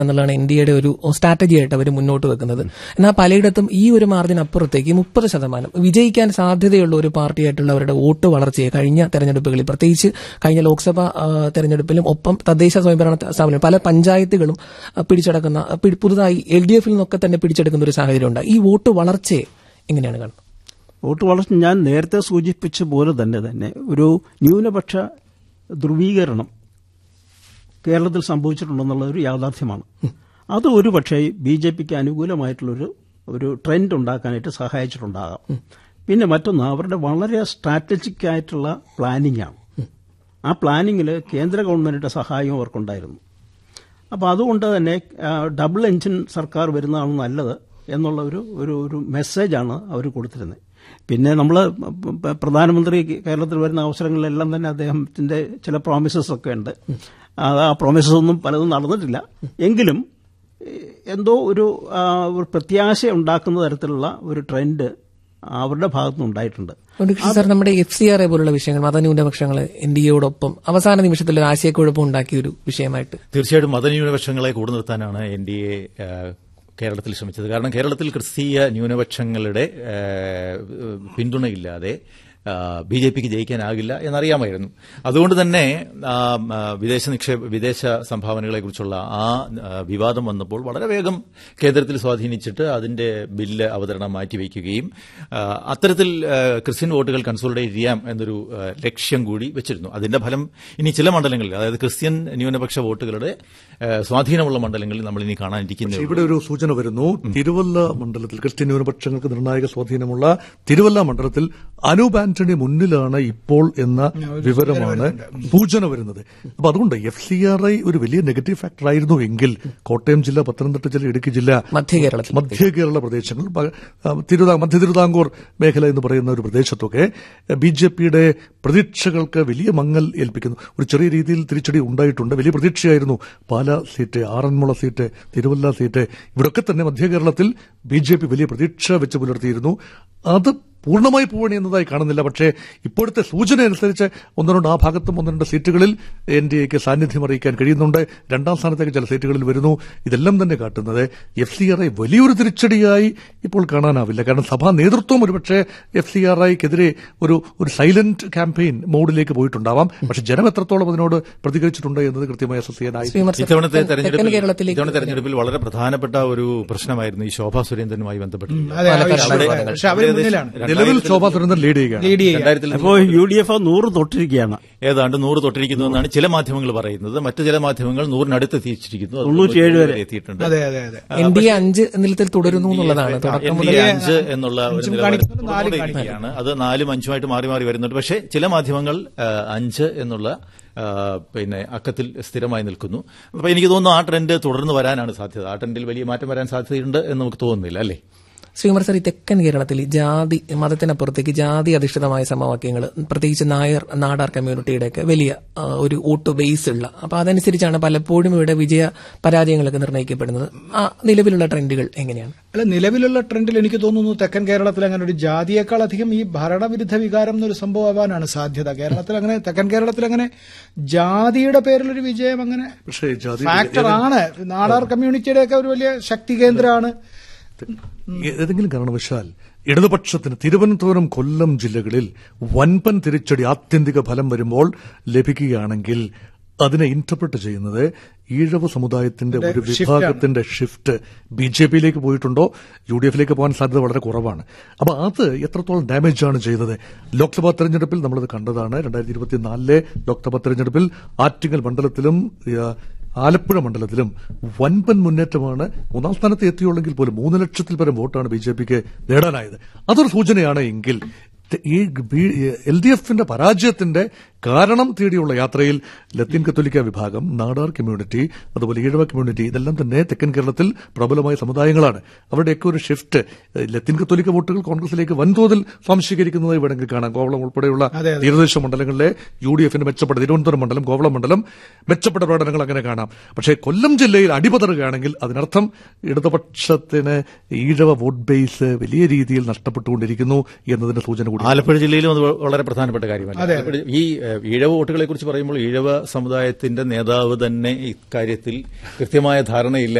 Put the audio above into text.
എന്നുള്ളതാണ് N D എയുടെ ഒരു സ്ട്രാറ്റജി ആയിട്ട് അവർ മുന്നോട്ട് വെക്കുന്നത് എന്നാൽ പലയിടത്തും ഈ ഒരു മാർജിൻ അപ്പുറത്തേക്ക് മുപ്പത് ശതമാനം വിജയിക്കാൻ സാധ്യതയുള്ള ഒരു പാർട്ടിയായിട്ടുള്ള അവരുടെ വോട്ട് വളർച്ചയെ കഴിഞ്ഞ തെരഞ്ഞെടുപ്പുകളിൽ പ്രത്യേകിച്ച് കഴിഞ്ഞ ലോക്സഭാ ആ, തെരഞ്ഞെടുപ്പിലും ഒപ്പം തദ്ദേശ സ്വയംഭരണ സ്ഥാപനം പല പഞ്ചായത്തുകളും ആ, പിടിച്ചടക്കുന്ന ആ, പിടി- പുതുതായി എൽ ഡി എഫിൽ നിന്നൊക്കെ തന്നെ പിടിച്ചെടുക്കുന്ന ഒരു സാഹചര്യം ഉണ്ട് ഈ വോട്ട് വളർച്ചയെ എങ്ങനെയാണ് കാണുന്നത് വോട്ട് വളർച്ച ഞാൻ നേരത്തെ സൂചിപ്പിച്ച പോലെ തന്നെ തന്നെ ഒരു ന്യൂനപക്ഷ ധ്രുവീകരണം കേരളത്തിൽ സംഭവിച്ചിട്ടുണ്ടെന്നുള്ള ഒരു യാഥാർത്ഥ്യമാണ് അത് ഒരു പക്ഷേ ബി ജെ പിക്ക് അനുകൂലമായിട്ടുള്ളൊരു ഒരു ട്രെൻഡ് ഉണ്ടാക്കാനായിട്ട് സഹായിച്ചിട്ടുണ്ടാകാം പിന്നെ മറ്റൊന്ന് അവരുടെ വളരെ സ്ട്രാറ്റജിക് ആയിട്ടുള്ള പ്ലാനിംഗ് ആണ് ആ പ്ലാനിങ്ങിൽ കേന്ദ്ര ഗവൺമെന്റിന്റെ സഹായവും അവർക്കുണ്ടായിരുന്നു അപ്പോൾ അതുകൊണ്ട് തന്നെ ആ, ഡബിൾ എഞ്ചിൻ സർക്കാർ വരുന്നതാണ് നല്ലത് എന്നുള്ള ഒരു ഒരു ഒരു മെസ്സേജാണ് അവർ കൊടുത്തിരുന്നത് പിന്നെ നമ്മൾ പ്രധാനമന്ത്രി കേരളത്തിൽ വരുന്ന അവസരങ്ങളിലെല്ലാം തന്നെ അദ്ദേഹത്തിന്റെ ചില പ്രോമിസസ് ഒക്കെ ഉണ്ട് അത് ആ പ്രോമിസസ് ഒന്നും പലതും നടന്നിട്ടില്ല എങ്കിലും ഏഹ്, എന്തോ ഒരു ആ, ഒരു പ്രത്യാശ ഉണ്ടാക്കുന്ന തരത്തിലുള്ള ഒരു ട്രെൻഡ് അവരുടെ ഭാഗത്തുനിന്ന് ഉണ്ടായിട്ടുണ്ട് അതുകൊണ്ട് കൃഷി സാർ നമ്മുടെ എഫ് സി ആർ എ പോലുള്ള വിഷയങ്ങൾ മതന്യൂനപക്ഷങ്ങൾ എൻ ഡി എയോടൊപ്പം അവസാന നിമിഷത്തിൽ ഒരു ആശയക്കുഴപ്പം ഉണ്ടാക്കിയ ഒരു വിഷയമായിട്ട് തീർച്ചയായിട്ടും മതന്യൂനപക്ഷങ്ങളെ കൂടെ നിർത്താനാണ് എൻ ഡി എ കേരളത്തിൽ ശ്രമിച്ചത് കാരണം കേരളത്തിൽ ക്രിസ്തീയ ന്യൂനപക്ഷങ്ങളുടെ ആ, പിന്തുണയില്ലാതെ ബി ജെ പിക്ക് ജയിക്കാനാകില്ല എന്നറിയാമായിരുന്നു അതുകൊണ്ട് തന്നെ ആ, ആ, വിദേശ നിക്ഷേപ വിദേശ സംഭാവനകളെക്കുറിച്ചുള്ള ആ ആ, വിവാദം വന്നപ്പോൾ വളരെ വേഗം കേന്ദ്രത്തിൽ സ്വാധീനിച്ചിട്ട് അതിന്റെ ബില്ല് അവതരണം മാറ്റിവെക്കുകയും ആ, അത്തരത്തിൽ ആ, ക്രിസ്ത്യൻ വോട്ടുകൾ കൺസോളിഡേറ്റ് ചെയ്യാം എന്നൊരു ആ, ലക്ഷ്യം കൂടി വെച്ചിരുന്നു അതിന്റെ ഫലം ഇനി ചില മണ്ഡലങ്ങളിൽ അതായത് ക്രിസ്ത്യൻ ന്യൂനപക്ഷ വോട്ടുകളുടെ ആ, സ്വാധീനമുള്ള മണ്ഡലങ്ങളിൽ നമ്മൾ ഇനി കാണാനിരിക്കുന്നത് ഇവിടെ ഒരു സൂചന വരുന്നു തിരുവല്ല മണ്ഡലത്തിൽ ക്രിസ്ത്യൻ ന്യൂനപക്ഷങ്ങൾക്ക് നിർണായക സ്വാധീനമുള്ള തിരുവല്ല മണ്ഡലത്തിൽ അനൂപ് ആന്റണി മുന്നിലാണ് ഇപ്പോൾ എന്ന വിവരമാണ് സൂചന വരുന്നത് അപ്പൊ അതുകൊണ്ട് എഫ് സി ആർ ഐ ഒരു വലിയ നെഗറ്റീവ് ഫാക്ടർ ആയിരുന്നു എങ്കിൽ കോട്ടയം ജില്ല പത്തനംതിട്ട ജില്ല ഇടുക്കി ജില്ല മധ്യ കേരളത്തിൽ മധ്യ കേരള പ്രദേശങ്ങൾ പ- ആ, തിരുവിതാ മധ്യ തിരുവിതാംകൂർ മേഖല എന്ന് പറയുന്ന ഒരു പ്രദേശത്തൊക്കെ ബി ജെ പിയുടെ പ്രതീക്ഷകൾക്ക് വലിയ മങ്ങൽ ഏൽപ്പിക്കുന്നു ഒരു ചെറിയ രീതിയിൽ തിരിച്ചടി ഉണ്ടായിട്ടുണ്ട് വലിയ പ്രതീക്ഷയായിരുന്നു Pala seat Aranmula seat Thiruvalla seat ഇവിടൊക്കെ തന്നെ മധ്യ കേരളത്തിൽ ബി ജെ പി വലിയ പ്രതീക്ഷ വെച്ച് പുലർത്തിയിരുന്നു അത് പൂർണ്ണമായി പോവണി എന്നതായി കാണുന്നില്ല പക്ഷേ ഇപ്പോഴത്തെ സൂചന അനുസരിച്ച് ഒന്ന് രണ്ട് ആ ഭാഗത്തും ഒന്ന് രണ്ട് സീറ്റുകളിൽ എൻ ഡി എക്ക് സാന്നിധ്യം അറിയിക്കാൻ കഴിയുന്നുണ്ട് രണ്ടാം സ്ഥാനത്തേക്ക് ചില സീറ്റുകളിൽ വരുന്നു ഇതെല്ലാം തന്നെ കാട്ടുന്നത് എഫ് സി ആർ ഐ വലിയൊരു തിരിച്ചടിയായി ഇപ്പോൾ കാണാനാവില്ല കാരണം സഭാ നേതൃത്വം ഒരുപക്ഷെ എഫ് സി ആർ ഐക്കെതിരെ ഒരു ഒരു സൈലന്റ് ക്യാമ്പയിൻ മോഡിലേക്ക് പോയിട്ടുണ്ടാവാം പക്ഷെ ജനം എത്രത്തോളം അതിനോട് പ്രതികരിച്ചിട്ടുണ്ട് എന്നത് കൃത്യമായി അസസ് ചെയ്യാനായി ശ്രീമത്സ- ഇത്തവണത്തെ തെക്കൻ തെരഞ്ഞെടുപ്പിൽ കേരളത്തിലേക്ക് ഇത്തവണ തെരഞ്ഞെടുപ്പിൽ വളരെ പ്രധാനപ്പെട്ട ഒരു പ്രശ്നമായിരുന്നു ഈ ശോഭാ സുരേന്ദ്രനുമായി ബന്ധപ്പെട്ട് അതെ പാലക്കാട് അവിടെ- അവിടെ- പക്ഷെ അവർ മുന്നിലാണ് നിലവിൽ ശോഭാ സുരേന്ദ്രൻ ലീഡ് ചെയ്യുകയാണ് ലീഡ് ചെയ്യുക രണ്ടായിരത്തിൽ അപ്പോൾ യു ഡി എഫ് നൂറ് തൊട്ടിരിക്കുകയാണ് ഏതാണ്ട് നൂറ് തൊട്ടിരിക്കുന്നു എന്നാണ് ചില മാധ്യമങ്ങൾ പറയുന്നത് മറ്റു ചില മാധ്യമങ്ങൾ നൂറിനടുത്ത് എത്തിച്ചിരിക്കുന്നു അത് തൊണ്ണൂറ്റിയേഴ് വരെ. എത്തിയിട്ടുണ്ട് അതെ അതെ അതെ എൻ ഡി എ അഞ്ച് നിലത്തിൽ തുടരുന്നു എന്നുള്ളതാണ് തുടക്കം എൻ ഡി മുതൽ എ അഞ്ച് എന്നുള്ള ഒരു അഞ്ചും നിലവാരം കാണിക്കുന്നുണ്ട്, നാലും തുടർന്നുകൊണ്ടിരിക്കുകയാണ്. അത് നാലും അഞ്ചുമായിട്ട് മാറി മാറി വരുന്നുണ്ട് പക്ഷേ ചില മാധ്യമങ്ങൾ ആ, അഞ്ച് എന്നുള്ള ആ, പിന്നെ അക്കത്തിൽ സ്ഥിരമായി നിൽക്കുന്നു അപ്പൊ എനിക്ക് തോന്നുന്നു ആ ട്രെൻഡ് തുടർന്ന് വരാനാണ് സാധ്യത ആ ട്രെൻഡിൽ വലിയ മാറ്റം വരാൻ സാധ്യതയുണ്ട് എന്ന് നമുക്ക് തോന്നുന്നില്ല അല്ലേ ശ്രീകുമാർ സാർ ഈ തെക്കൻ കേരളത്തിൽ ഈ ജാതി മതത്തിനപ്പുറത്തേക്ക് ജാതി അധിഷ്ഠിതമായ സമവാക്യങ്ങൾ പ്രത്യേകിച്ച് നായർ നാടാർ കമ്മ്യൂണിറ്റിയുടെയൊക്കെ വലിയ ആ, ഒരു വോട്ട് ബേസ് ഉള്ള അപ്പൊ അതനുസരിച്ചാണ് പലപ്പോഴും ഇവിടെ വിജയ പരാജയങ്ങളൊക്കെ നിർണ്ണയിക്കപ്പെടുന്നത് ആ നിലവിലുള്ള ട്രെൻഡുകൾ എങ്ങനെയാണ് അല്ല നിലവിലുള്ള ട്രെൻഡിൽ എനിക്ക് തോന്നുന്നു തെക്കൻ കേരളത്തിൽ അങ്ങനെ ഒരു ജാതിയേക്കാൾ അധികം ഈ ഭരണവിരുദ്ധ വികാരം എന്നൊരു സംഭവം ആവാനാണ് സാധ്യത കേരളത്തിൽ അങ്ങനെ തെക്കൻ കേരളത്തിൽ അങ്ങനെ ജാതിയുടെ പേരിലൊരു വിജയം അങ്ങനെ പക്ഷേ ജാതി ഫാക്ടർ ആണ് നാടാർ കമ്മ്യൂണിറ്റിയുടെ ഒക്കെ ഒരു വലിയ ശക്തി കേന്ദ്രമാണ് ഏതെങ്കിലും കാരണവശാൽ ഇടതുപക്ഷത്തിന് തിരുവനന്തപുരം കൊല്ലം ജില്ലകളിൽ വൻപൻ തിരിച്ചടി ആത്യന്തിക ഫലം വരുമ്പോൾ ലഭിക്കുകയാണെങ്കിൽ അതിനെ ഇന്റർപ്രറ്റ് ചെയ്യുന്നത് ഈഴവ സമുദായത്തിന്റെ ഒരു വിഭാഗത്തിന്റെ ഷിഫ്റ്റ് ബി ജെ പിയിലേക്ക് പോയിട്ടുണ്ടോ യു ഡി എഫിലേക്ക് പോകാൻ സാധ്യത വളരെ കുറവാണ് അപ്പൊ അത് എത്രത്തോളം ഡാമേജ് ആണ് ചെയ്തത് ലോക്സഭാ തെരഞ്ഞെടുപ്പിൽ നമ്മളത് കണ്ടതാണ് രണ്ടായിരത്തി ഇരുപത്തിനാലിലെ ലോക്സഭാ തെരഞ്ഞെടുപ്പിൽ ആറ്റിങ്ങൽ മണ്ഡലത്തിലും ആ, ആലപ്പുഴ മണ്ഡലത്തിലും വൻപൻ മുന്നേറ്റമാണ് മൂന്നാം സ്ഥാനത്ത് എത്തിയുള്ളെങ്കിൽ പോലും മൂന്ന് ലക്ഷത്തിൽ പരം വോട്ടാണ് ബി ജെ പിക്ക് നേടാനായത് അതൊരു സൂചനയാണ് എങ്കിൽ ത- ഈ എൽ ഡി എഫിന്റെ പരാജയത്തിന്റെ കാരണം തേടിയുള്ള യാത്രയിൽ ലത്തീൻ കത്തോലിക്ക വിഭാഗം നാടാർ കമ്മ്യൂണിറ്റി അതുപോലെ ഈഴവ കമ്മ്യൂണിറ്റി ഇതെല്ലാം തന്നെ തെക്കൻ കേരളത്തിൽ പ്രബലമായ സമുദായങ്ങളാണ് അവരുടെയൊക്കെ ഒരു ഷിഫ്റ്റ് ഏഹ്, ലത്തീൻ കത്തോലിക്ക വോട്ടുകൾ കോൺഗ്രസിലേക്ക് വൻതോതിൽ സ്വാംശീകരിക്കുന്നതായി വേണമെങ്കിൽ കാണാം കോവളം ഉൾപ്പെടെയുള്ള അതെ, അതെ. തീരദേശ മണ്ഡലങ്ങളിലെ യു ഡി എഫിന്റെ മെച്ചപ്പെട്ട തിരുവനന്തപുരം മണ്ഡലം കോവളം മണ്ഡലം മെച്ചപ്പെട്ട പ്രകടനങ്ങൾ അങ്ങനെ കാണാം പക്ഷേ കൊല്ലം ജില്ലയിൽ അടിപതറുകയാണെങ്കിൽ അതിനർത്ഥം ഇടതുപക്ഷത്തിന് ഈഴവ വോട്ട് ബേസ് വലിയ രീതിയിൽ നഷ്ടപ്പെട്ടുകൊണ്ടിരിക്കുന്നു എന്നതിന്റെ സൂചന കൂടി ആലപ്പുഴ ജില്ലയിലും അത് വളരെ പ്രധാനപ്പെട്ട കാര്യമല്ല ആലപ്പുഴ ഈ ഏഹ്, ഈഴവ വോട്ടുകളെ കുറിച്ച് പറയുമ്പോൾ ഈഴവ സമുദായത്തിന്റെ നേതാവ് തന്നെ ഇക്കാര്യത്തിൽ കൃത്യമായ ധാരണയില്ല